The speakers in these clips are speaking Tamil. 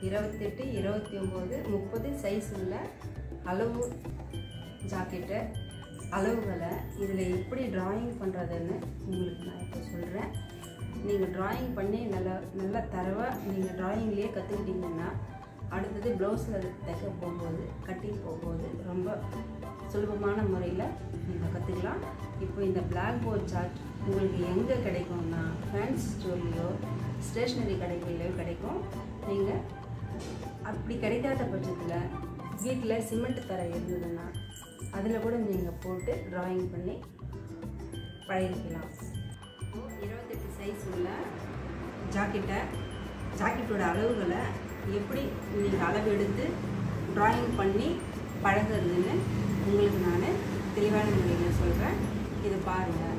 இருபத்தெட்டு இருபத்தி ஒம்பது முப்பது சைஸ் உள்ள அளவு ஜாக்கெட்டு அளவுகளை இதில் எப்படி டிராயிங் பண்ணுறதுன்னு உங்களுக்கு நான் இப்போ சொல்கிறேன் நீங்கள் டிராயிங் பண்ணி நல்லா நல்லா தரவாக நீங்கள் டிராயிங்லேயே கற்றுக்கிட்டீங்கன்னா அடுத்தது ப்ளவுஸில் தைக்க போகும்போது கட்டிங் போகும்போது ரொம்ப சுலபமான முறையில் நீங்கள் கற்றுக்கலாம் இப்போ இந்த பிளாக் போர்ட் சார்ட் உங்களுக்கு எங்கே கிடைக்கும்னா ஃபேன்ஸ் ஸ்டோர்லேயோ ஸ்டேஷ்னரி கடைகளிலையோ கிடைக்கும் நீங்கள் அப்படி கிடைக்காத பட்சத்தில் வீட்டில் சிமெண்ட் தரை இருந்ததுன்னா அதில் கூட நீங்கள் போட்டு டிராயிங் பண்ணி பழகிக்கலாம் இருபத்தெட்டு சைஸ் உள்ள ஜாக்கெட்டை ஜாக்கெட்டோட அளவுகளை எப்படி நீங்கள் அளவு எடுத்து டிராயிங் பண்ணி பழகுறதுன்னு உங்களுக்கு நான் தெளிவான முறையில் சொல்கிறேன் இதை பாருங்கள்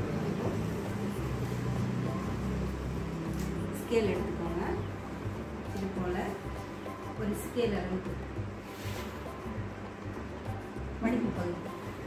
ஸ்கேல் எடுத்துக்கோங்க இது போல் ஒரு ஸ்கேல் அளவுக்கு மடிப்பு பகுதி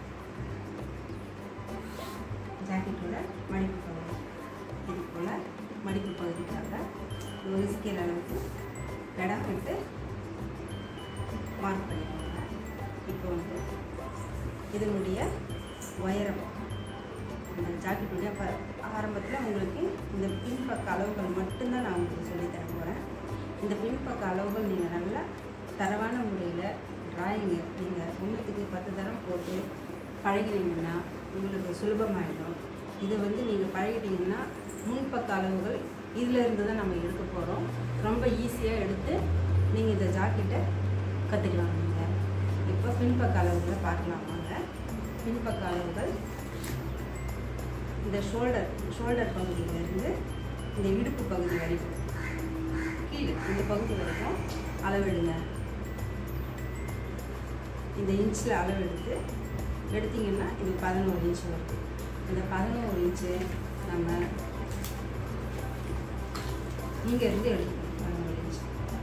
ஜாக்கெட்டோட மடிப்பு பகுதி இது போல் மடிப்பு பகுதிக்காக ஒரு ஸ்கேல் அளவுக்கு இடம் விட்டு மார்க் பண்ணிக்கோங்க இப்போ வந்து இதனுடைய உயரம் இந்த ஜாக்கெட்டுடைய ப ஆரம்பத்தில் உங்களுக்கு இந்த பின்பக்க அளவுகள் மட்டும்தான் நான் உங்களுக்கு சொல்லித் தர போகிறேன் இந்த பின்பக்க அளவுகள் நீங்கள் நல்லா தரவான முறையில் டிராயிங்கு நீங்கள் ஒன்றுத்துக்கு பத்து தரம் போட்டு பழகினீங்கன்னா உங்களுக்கு சுலபமாயிடும் இது வந்து நீங்கள் பழகிட்டீங்கன்னா முன்பக்க அளவுகள் இதில் இருந்து தான் நம்ம எடுக்க போகிறோம் ரொம்ப ஈஸியாக எடுத்து நீங்கள் இந்த ஜாக்கெட்டை கற்றுக்கலாம் நீங்கள் இப்போ பின்பக்க அளவுகளை பார்க்கலாம் வாங்க பின்பக்க அளவுகள் இந்த ஷோல்டர் ஷோல்டர் பகுதியிலேருந்து இந்த இடுப்பு பகுதி வரைக்கும் கீழே இந்த பகுதி வரைக்கும் அளவெடுங்க இந்த இன்ச்சில் அளவெடுத்து எடுத்தீங்கன்னா இது பதினோரு இன்ச் வருது இந்த பதினோரு இன்ச்சு நம்ம இங்கேருந்து எடுக்கணும் பதினோரு இன்ச்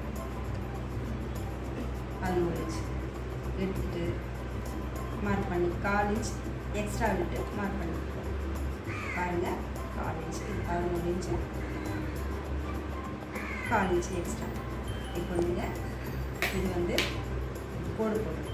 பதினோரு இன்ச் எடுத்துட்டு மார்க் பண்ணி கால் இன்ச் எக்ஸ்ட்ரா விட்டு மார்க் பண்ணி பாருங்கள் கால் இன்ச் இது பதினோரு இன்ச்சு கால் இன்ச் எக்ஸ்ட்ரா இப்போ நீங்கள் இது வந்து கோடு போட்டு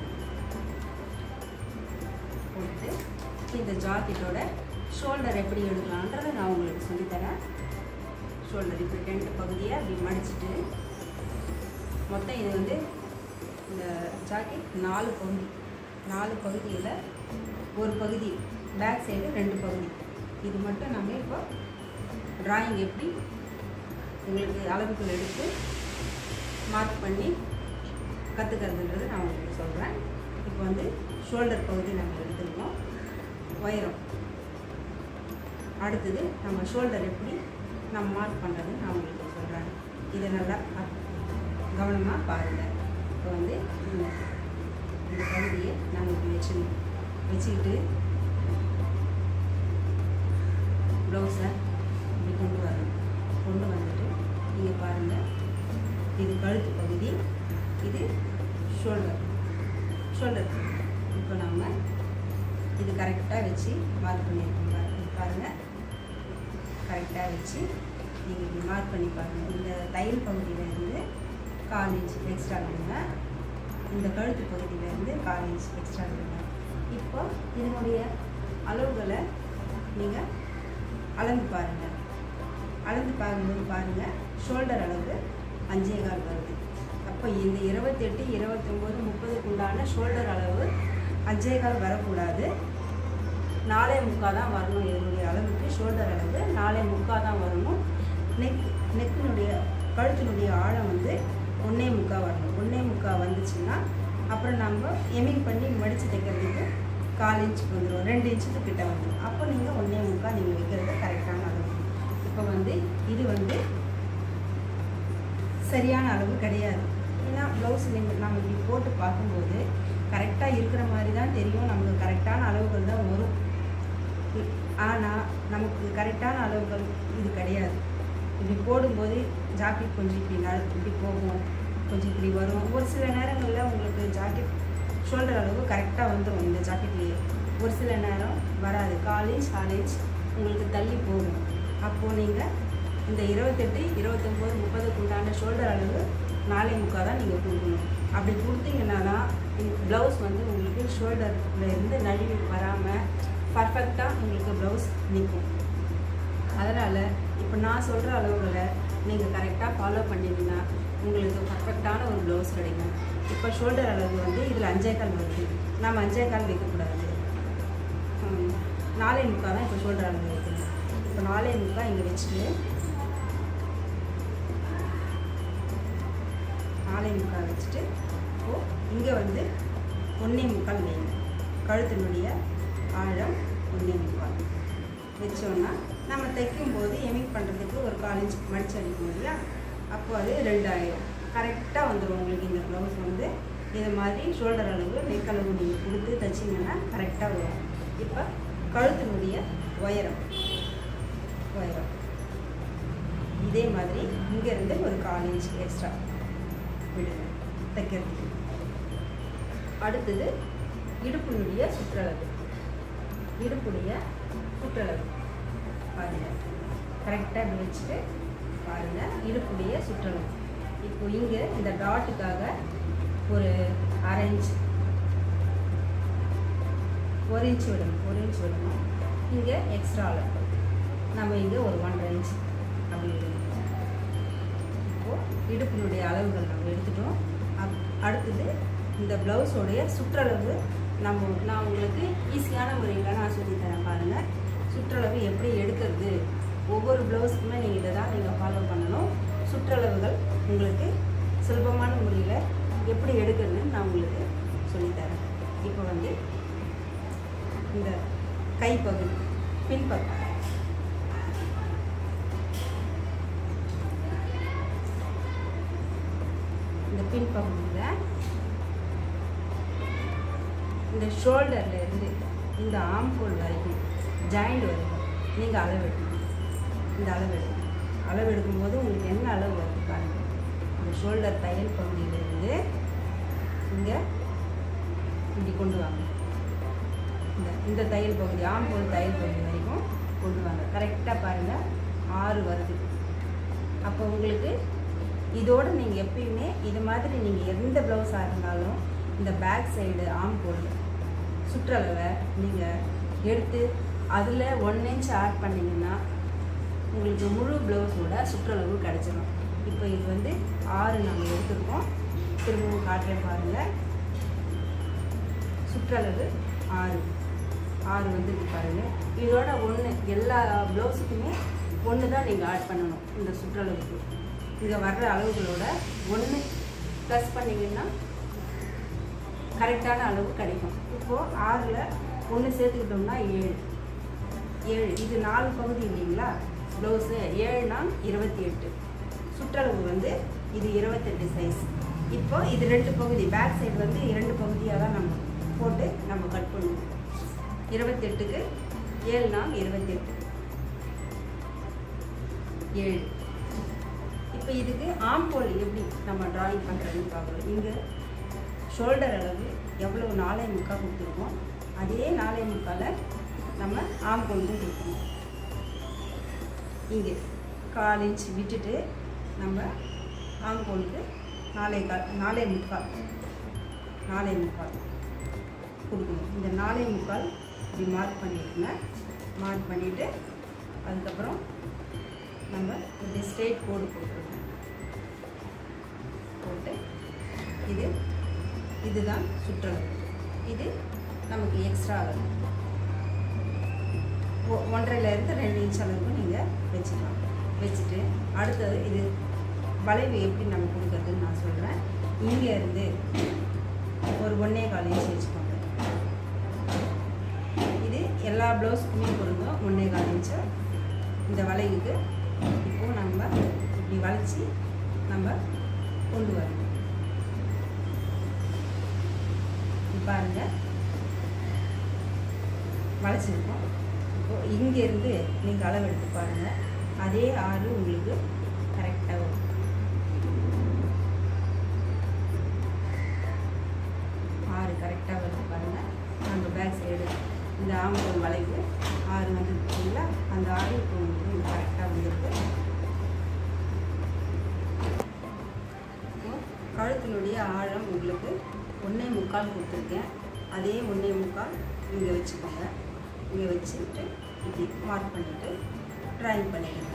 போட்டு இந்த ஜாக்கெட்டோட ஷோல்டர் எப்படி எடுக்கலான்றதை நான் உங்களுக்கு சொல்லித்தரேன் ஷோல்டர் இப்படி ரெண்டு பகுதியை அப்படி மடிச்சிட்டு மொத்தம் இது வந்து இந்த ஜாக்கெட் நாலு பகுதி நாலு பகுதியில் ஒரு பகுதி பேக் சைடு ரெண்டு பகுதி இது மட்டும் நம்ம இப்போ டிராயிங் எப்படி உங்களுக்கு அளவுகள் எடுத்து மார்க் பண்ணி கற்றுக்கிறதுன்றது நான் உங்களுக்கு சொல்கிறேன் இப்போ வந்து ஷோல்டர் பகுதி நம்ம எடுத்துருக்கோம் உயரம் அடுத்தது நம்ம ஷோல்டர் எப்படி நம்ம மார்க் பண்ணுறதுன்னு நான் உங்களுக்கு சொல்கிறேன் இதை நல்லா கவனமாக பாருங்கள் இப்போ வந்து இந்த இந்த பகுதியை நாங்கள் இப்படி வச்சுக்கணும் வச்சுக்கிட்டு ப்ளவுஸை இப்படி கொண்டு வரணும் கொண்டு வந்துட்டு நீங்கள் பாருங்கள் இது கழுத்து பகுதி இது ஷோல்டர் ஷோல்டர் இப்போ நம்ம இது கரெக்டாக வச்சு மார்க் பண்ணியிருக்கோம் பாருங்க பாருங்கள் கரெக்டாக வச்சு நீங்கள் இப்படி மார்க் பண்ணி பாருங்கள் இந்த தையல் பகுதியிலேருந்து கால் இன்ச் எக்ஸ்ட்ரா விடுங்க இந்த கழுத்து பகுதியிலேருந்து கால் இன்ச் எக்ஸ்ட்ரா விடுங்க இப்போ இதனுடைய அளவுகளை நீங்கள் அளந்து பாருங்கள் அளந்து பார்க்கும்போது பாருங்கள் ஷோல்டர் அளவு அஞ்சே கால் வருது அப்போ இந்த இருபத்தெட்டு இருபத்தொம்போது முப்பதுக்கு உண்டான ஷோல்டர் அளவு அஞ்சே கால் வரக்கூடாது நாலே முக்கால் தான் வரணும் இதனுடைய அளவுக்கு ஷோல்டர் அளவு நாலே முக்கால் தான் வரணும் நெக் நெக்கினுடைய கழுத்தினுடைய ஆழம் வந்து ஒன்றே முக்கால் வரணும் ஒன்றே முக்கால் வந்துச்சுன்னா அப்புறம் நம்ம எமிங் பண்ணி மடித்து தைக்கிறதுக்கு கால் இன்ச்சுக்கு வந்துடும் ரெண்டு இன்ச்சுக்கு கிட்ட வந்துடும் அப்போ நீங்கள் ஒன்றே முக்கால் நீங்கள் வைக்கிறது கரெக்டான அளவு இப்போ வந்து இது வந்து சரியான அளவு கிடையாது ஏன்னா ப்ளவுஸ் நீங்கள் நம்ம இப்படி போட்டு பார்க்கும்போது கரெக்டாக இருக்கிற மாதிரி தான் தெரியும் நமக்கு கரெக்டான அளவுகள் தான் வரும் ஆனால் நமக்கு கரெக்டான அளவுகள் இது கிடையாது இப்படி போடும்போது ஜாக்கெட் கொஞ்சம் இப்படி நடு இப்படி போகும் கொஞ்சம் இப்படி வரும் ஒரு சில நேரங்களில் உங்களுக்கு ஜாக்கெட் ஷோல்டர் அளவு கரெக்டாக வந்துடும் இந்த ஜாக்கெட்லேயே ஒரு சில நேரம் வராது கால் இன்ச் கால் இன்ச் உங்களுக்கு தள்ளி போகும் அப்போது நீங்கள் இந்த இருபத்தெட்டு இருபத்தொம்போது முப்பதுக்கு உண்டான ஷோல்டர் அளவு நாலே முக்கால் தான் நீங்கள் கொடுக்கணும் அப்படி கொடுத்தீங்கன்னா தான் ப்ளவுஸ் வந்து உங்களுக்கு ஷோல்டரில் இருந்து நழுவி வராமல் பர்ஃபெக்டாக உங்களுக்கு ப்ளவுஸ் நிற்கும் அதனால் இப்போ நான் சொல்கிற அளவுகளை நீங்கள் கரெக்டாக ஃபாலோ பண்ணிங்கன்னா உங்களுக்கு பர்ஃபெக்டான ஒரு ப்ளவுஸ் கிடைக்கும் இப்போ ஷோல்டர் அளவு வந்து இதில் அஞ்சே கால் வருது நம்ம அஞ்சே கால் வைக்கக்கூடாது ம், நாலே முக்கால் தான் இப்போ ஷோல்டர் அளவு வைக்கணும் இப்போ நாலே முக்கால் இங்கே வச்சுட்டு நாலே முக்கால் வச்சுட்டு இப்போது இங்கே வந்து ஒன்றே முக்கால் வைங்க கழுத்தினுடைய ஆழம் ஒன்றே முக்கால் வச்சோன்னா நம்ம தைக்கும்போது எமிட் பண்ணுறதுக்கு ஒரு கால் இன்ச் மடிச்சு அடிக்கணும் இல்லையா அப்போ அது ரெண்டாயிரம் கரெக்டாக வந்துடும் உங்களுக்கு இந்த ப்ளவுஸ் வந்து இது மாதிரி ஷோல்டர் அளவு நெக் அளவு நீங்கள் கொடுத்து தைச்சிங்கன்னா கரெக்டாக வரும் இப்போ கழுத்தினுடைய உயரம் உயரம் இதே மாதிரி இங்கேருந்து ஒரு கால் இன்ச் எக்ஸ்ட்ரா விடுங்க தைக்கிறதுக்கு அடுத்தது இடுப்பினுடைய சுற்றளவு இடுப்புடைய சுற்றளவு பாருங்கள் கரெக்டாக இப்படி வச்சுட்டு பாருங்கள் இடுப்புடைய சுற்றளவு இப்போ இங்கே இந்த டாட்டுக்காக ஒரு அரை இன்ச் ஒரு இன்ச் விடணும் ஒரு இன்ச் விடணும் இங்கே எக்ஸ்ட்ரா அளவு நம்ம இங்கே ஒரு ஒன்றரை இன்ச் அப்படி விடணும் இப்போது இடுப்பினுடைய அளவுகள் நம்ம எடுத்துட்டோம் அப் அடுத்தது இந்த ப்ளவுஸோடைய சுற்றளவு நம்ம நான் உங்களுக்கு ஈஸியான முறையில் நான் சொல்லித்தரேன் பாருங்கள் சுற்றளவு எப்படி எடுக்கிறது ஒவ்வொரு ப்ளவுஸுக்குமே நீங்கள் இதை தான் நீங்கள் ஃபாலோ பண்ணணும் சுற்றளவுகள் உங்களுக்கு சுலபமான முறையில் எப்படி எடுக்கிறதுன்னு நான் உங்களுக்கு சொல்லித்தரேன் இப்போ வந்து இந்த கைப்பகுதி பின்பக்கம் இந்த பின்பகுதியில் இந்த ஷோல்டர்ல இருந்து இந்த ஆம்போல் வரைக்கும் ஜாயிண்ட் வரைக்கும் நீங்கள் அளவெடுக்கணும் இந்த அளவெடுக்கணும் அளவெடுக்கும்போது உங்களுக்கு என்ன அளவு வருது பாருங்கள் இந்த ஷோல்டர் தையல் பகுதியிலேருந்து இங்கே இப்படி கொண்டு வாங்க இந்த இந்த தையல் பகுதி ஆம்போல் தையல் பகுதி வரைக்கும் கொண்டு வாங்க கரெக்டாக பாருங்கள் ஆறு வருது அப்போ உங்களுக்கு இதோடு நீங்கள் எப்பயுமே இது மாதிரி நீங்கள் எந்த ப்ளவுஸாக இருந்தாலும் இந்த பேக் சைடு ஆம் போல் சுற்றளவை நீங்கள் எடுத்து அதில் ஒன் இன்ச் ஆட் பண்ணிங்கன்னா உங்களுக்கு முழு ப்ளவுஸோட சுற்றளவு கிடச்சிடும் இப்போ இது வந்து ஆறு நம்ம எடுத்துருக்கோம் திரும்பவும் காட்டுறேன் பாருங்கள் சுற்றளவு ஆறு ஆறு வந்து பாருங்கள் இதோட ஒன்று எல்லா ப்ளவுஸுக்குமே ஒன்று தான் நீங்கள் ஆட் பண்ணணும் இந்த சுற்றளவுக்கு இங்கே வர்ற அளவுகளோட ஒன்று ப்ளஸ் பண்ணிங்கன்னா கரெக்டான அளவு கிடைக்கும் இப்போது ஆறில் ஒன்று சேர்த்துக்கிட்டோம்னா ஏழு ஏழு இது நாலு பகுதி இல்லைங்களா ப்ளவுஸு ஏழுனா இருபத்தி எட்டு சுற்றளவு வந்து இது இருபத்தெட்டு சைஸ் இப்போ இது ரெண்டு பகுதி பேக் சைடு வந்து இரண்டு பகுதியாக தான் நம்ம போட்டு நம்ம கட் பண்ணுவோம் இருபத்தெட்டுக்கு ஏழு நாள் இருபத்தெட்டு ஏழு இப்போ இதுக்கு ஆம்போல் எப்படி நம்ம டிராயிங் பண்ணுறதுன்னு பார்க்குறோம் இங்கே ஷோல்டர் அளவு எவ்வளோ நாலே முக்கால் கொடுத்துருக்கோம் அதே நாலே முக்காலை நம்ம ஆம்போலுக்கும் கொடுக்கணும் இங்கே கால் இன்ச் விட்டுட்டு நம்ம ஆம்போலுக்கு நாலே கால் நாலே முக்கால் நாலே முக்கால் கொடுக்கணும் இந்த நாலே முக்கால் இப்படி மார்க் பண்ணிடுங்க மார்க் பண்ணிவிட்டு அதுக்கப்புறம் நம்ம இப்படி ஸ்ட்ரெயிட் கோடு போட்டுருக்கோம் போட்டு இது இதுதான் சுற்றளவு இது நமக்கு எக்ஸ்ட்ரா அளவு ஒ- ஒன்றரைலேருந்து ரெண்டு இன்ச் அளவுக்கு நீங்கள் வச்சுக்கலாம் வச்சுட்டு அடுத்தது இது வளைவு எப்படி நம்ம கொடுக்கறதுன்னு நான் சொல்கிறேன் இங்கே இருந்து ஒரு ஒன்றே கால் இன்ச் வச்சுக்கோங்க இது எல்லா ப்ளவுஸுக்குமே பொருந்தும் ஒன்றே கால் இன்ச்சு இந்த வளைவுக்கு இப்போ நம்ம இப்படி வளைச்சி நம்ம கொண்டு வரணும் இப்ப பாருங்க வளைச்சிருக்கோம் இப்போ இங்கேருந்து நீங்கள் அளவு எடுத்து பாருங்கள் அதே ஆறு உங்களுக்கு கரெக்டாக வரும் ஆறு கரெக்டாக வருது பாருங்கள் நம்ம பேக் சைடு இந்த ஆம்பூர் வளைவு ஆறு வந்துருக்குங்களா அந்த ஆறு இப்போ உங்களுக்கு கரெக்டாக வந்துருக்கு இப்போ கழுத்தினுடைய ஆழம் உங்களுக்கு ஒன்றே முக்கால் கொடுத்துருக்கேன் அதே ஒன்றே முக்கால் இங்கே வச்சுக்கோங்க இங்கே வச்சுட்டு இப்படி மார்க் பண்ணிவிட்டு ட்ராயிங் பண்ணிடுங்க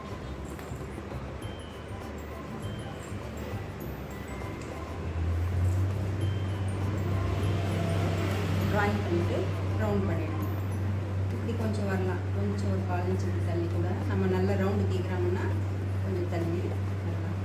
ட்ராயிங் பண்ணிவிட்டு ரவுண்ட் பண்ணிடுங்க இப்படி கொஞ்சம் வரலாம் கொஞ்சம் ஒரு கால் இன்ச் இப்படி தள்ளி கூட நம்ம நல்ல ரவுண்டு கேட்குறாங்கன்னா கொஞ்சம் தள்ளி வரலாம்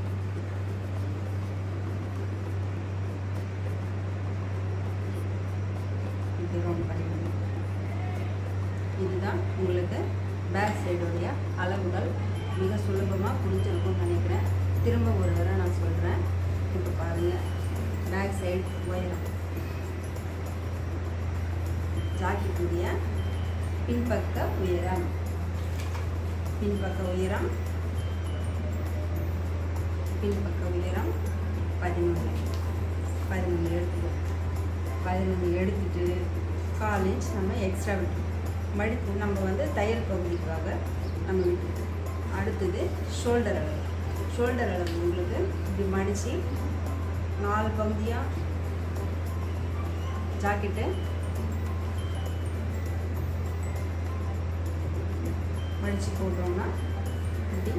இப்படி ரவுண்ட் பண்ணிடுங்க இதுதான் உங்களுக்கு பேக் சைடுடைய அளவுகள் மிக சுலபமாக புரிஞ்சிருக்கும்னு நினைக்கிறேன் திரும்ப ஒரு தடவை நான் சொல்கிறேன் இப்போ பாருங்கள் பேக் சைடு உயரம் ஜாக்கெட்டுடைய பின்பக்க உயரம் பின்பக்க உயரம் பின்பக்க உயரம் பதினொன்று பதினொன்று எடுத்துக்கோ பதினொன்று எடுத்துட்டு கால் இன்ச் நம்ம எக்ஸ்ட்ரா விட்டு மடிப்பு நம்ம வந்து தையல் பகுதிக்காக நம்ம விட்டுட்டு அடுத்தது ஷோல்டர் அளவு ஷோல்டர் அளவு உங்களுக்கு இப்படி மடித்து நாலு பகுதியாக ஜாக்கெட்டு மடித்து போட்டோம்னா இப்படி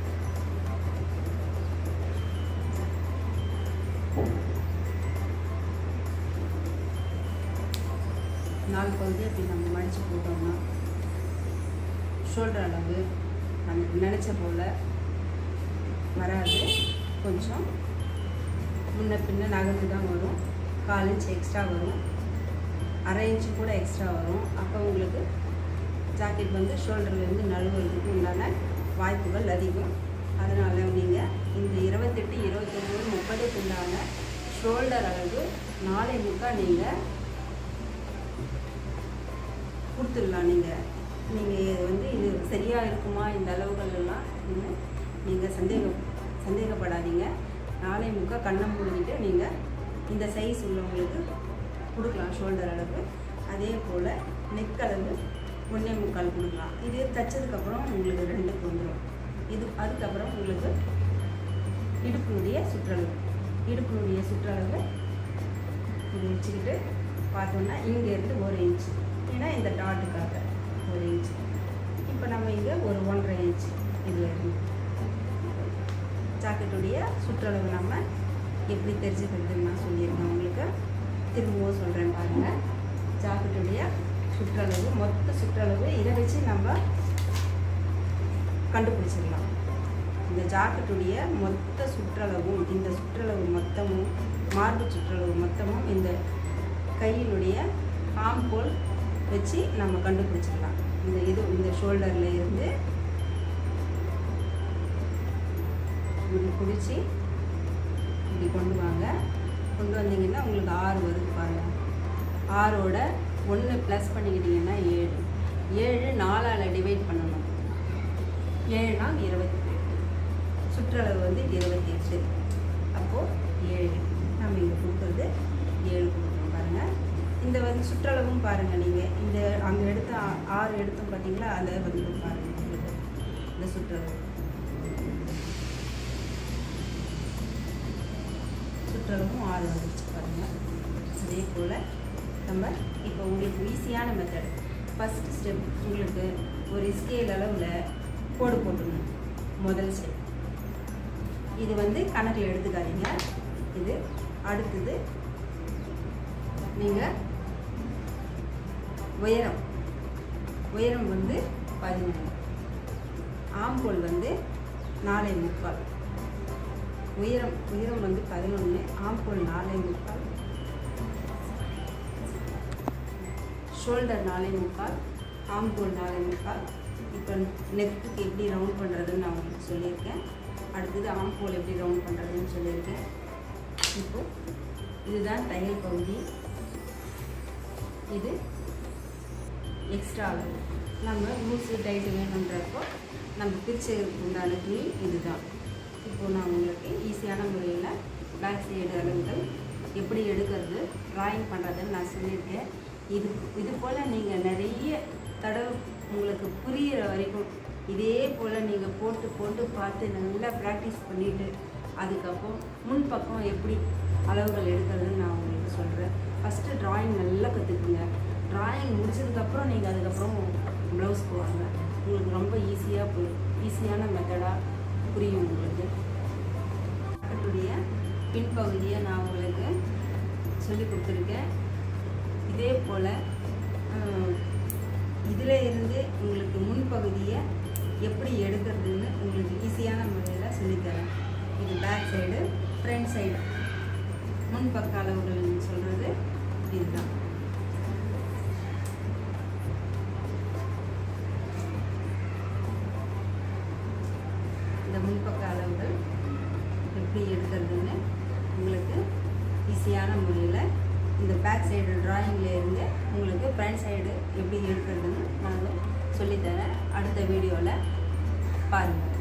நாலு பகுதி அப்படி நம்ம மடித்து போட்டோம்னா ஷோல்டர் அளவு நமக்கு நினச்ச போல் வராது கொஞ்சம் முன்ன பின்ன நகர்ந்து தான் வரும் கால் இன்ச் எக்ஸ்ட்ரா வரும் அரை இன்ச்சு கூட எக்ஸ்ட்ரா வரும் அப்போ உங்களுக்கு ஜாக்கெட் வந்து ஷோல்டர்லேருந்து நழுவுறதுக்கு உண்டான வாய்ப்புகள் அதிகம் அதனால் நீங்கள் இந்த இருபத்தெட்டு இருபத்தொம்போது முப்பதுக்கு உண்டான ஷோல்டர் அளவு நாளை முக்கால் நீங்கள் கொடுத்துடலாம் நீங்கள் நீங்கள் வந்து இது சரியாக இருக்குமா இந்த அளவுகள் எல்லாம் இன்னும் நீங்கள் சந்தேகம் சந்தேகப்படாதீங்க நாளை முக்கா கண்ணை மூடிக்கிட்டு நீங்கள் இந்த சைஸ் உள்ளவங்களுக்கு கொடுக்கலாம் ஷோல்டர் அளவு அதே போல் நெக் அளவு ஒன்றே முக்கால் கொடுக்கலாம் இது தைச்சதுக்கப்புறம் உங்களுக்கு ரெண்டுக்கு வந்துடும் இது அதுக்கப்புறம் உங்களுக்கு இடுப்பினுடைய சுற்றளவு இடுப்பினுடைய சுற்றளவு இது வச்சுக்கிட்டு பார்த்தோன்னா இங்கேருந்து ஒரு இன்ச் ஏன்னா இந்த டாட்டுக்காக ஒரு இன்ச் இப்போ நம்ம இங்கே ஒரு ஒன்றரை இன்ச் இதில் இருந்து ஜாக்கெட்டுடைய சுற்றளவு நம்ம எப்படி தெரிஞ்சுக்கிறதுன்னு நான் சொல்லியிருக்கேன் உங்களுக்கு திரும்பவும் சொல்கிறேன் பாருங்கள் ஜாக்கெட்டுடைய சுற்றளவு மொத்த சுற்றளவு இதை வச்சு நம்ம கண்டுபிடிச்சிடலாம் இந்த ஜாக்கெட்டுடைய மொத்த சுற்றளவும் இந்த சுற்றளவு மொத்தமும் மார்பு சுற்றளவு மொத்தமும் இந்த கையினுடைய ஆம்போல் வச்சு நம்ம கண்டுபிடிச்சிடலாம் இந்த இது இந்த ஷோல்டரில் இருந்து இப்படி பிடிச்சி இப்படி கொண்டு வாங்க கொண்டு வந்தீங்கன்னா உங்களுக்கு ஆறு வருது பாருங்கள் ஆறோட ஒன்று ப்ளஸ் பண்ணிக்கிட்டிங்கன்னா ஏழு ஏழு நாலால் டிவைட் பண்ணணும் ஏழுனா இருபத்தி எட்டு சுற்றளவு வந்து இருபத்தி எட்டு அப்போது ஏழு நம்ம இங்கே கொடுக்குறது ஏழு கொடுக்குறோம் பாருங்கள் இந்த வந்து சுற்றளவும் பாருங்கள் நீங்கள் இந்த அங்கே எடுத்த ஆ- ஆறு எடுத்தோம் பார்த்தீங்களா அதை வந்து பாருங்கள் உங்களுக்கு இந்த சுற்றளவு சுற்றளவும் ஆறு வந்துருச்சு பாருங்கள் அதே போல் நம்ம இப்போ உங்களுக்கு ஈஸியான மெத்தட் ஃபஸ்ட்டு ஸ்டெப் உங்களுக்கு ஒரு ஸ்கேல் அளவில் கோடு போட்டுடணும் முதல் ஸ்டெப் இது வந்து கணக்கில் எடுத்துக்காதீங்க இது அடுத்தது நீங்கள் உயரம் உயரம் வந்து பதினொன்று ஆம்போல் வந்து நாலே முக்கால் உயரம் உயரம் வந்து பதினொன்று ஆம்போல் நாலே முக்கால் ஷோல்டர் நாலே முக்கால் ஆம்போல் நாலே முக்கால் இப்போ நெக்குக்கு எப்படி ரவுண்ட் பண்ணுறதுன்னு நான் உங்களுக்கு சொல்லியிருக்கேன் அடுத்தது ஆம்போல் எப்படி ரவுண்ட் பண்ணுறதுன்னு சொல்லியிருக்கேன் இப்போ இதுதான் தையல் பகுதி இது எக்ஸ்ட்ரா அளவு நம்ம லூஸு டைட்டு வேணுன்றப்போ நம்ம பிரிச்சதுக்கு உண்டான துணி இதுதான் இப்போ நான் உங்களுக்கு ஈஸியான முறையில் பேக் சைடு அளவுகள் எப்படி எடுக்கிறது ட்ராயிங் பண்ணுறதுன்னு நான் சொல்லியிருக்கேன் இது இது போல் நீங்கள் நிறைய தடவை உங்களுக்கு புரியிற வரைக்கும் இதே போல் நீங்கள் போட்டு போட்டு பார்த்து நல்லா ப்ராக்டிஸ் பண்ணிவிட்டு அதுக்கப்புறம் முன் பக்கம் எப்படி அளவுகள் எடுக்கிறதுன்னு நான் உங்களுக்கு சொல்கிறேன் ஃபஸ்ட்டு டிராயிங் நல்லா கற்றுக்குங்க டிராயிங் முடிச்சதுக்கப்புறம் நீங்கள் அதுக்கப்புறம் ப்ளவுஸ் போவாங்க உங்களுக்கு ரொம்ப ஈஸியாக போய் ஈஸியான மெத்தடாக புரியும் உங்களுக்கு பக்கத்துடைய பின்பகுதியை நான் உங்களுக்கு சொல்லி கொடுத்துருக்கேன் இதே போல் இதில் இருந்து உங்களுக்கு முன்பகுதியை எப்படி எடுக்கிறதுன்னு உங்களுக்கு ஈஸியான முறையில் சொல்லித்தரேன் இது பேக் சைடு ஃப்ரண்ட் சைடு முன்பக்க அளவுகள் சொல்கிறது இதுதான் இந்த முன்பக்க அளவுகள் எப்படி எடுக்கிறதுன்னு உங்களுக்கு ஈஸியான முறையில் இந்த பேக் சைடு டிராயிங்கில் இருந்து உங்களுக்கு ஃப்ரண்ட் சைடு எப்படி எடுக்கிறதுன்னு நான் சொல்லித்தரேன் அடுத்த வீடியோவில் பாருங்கள்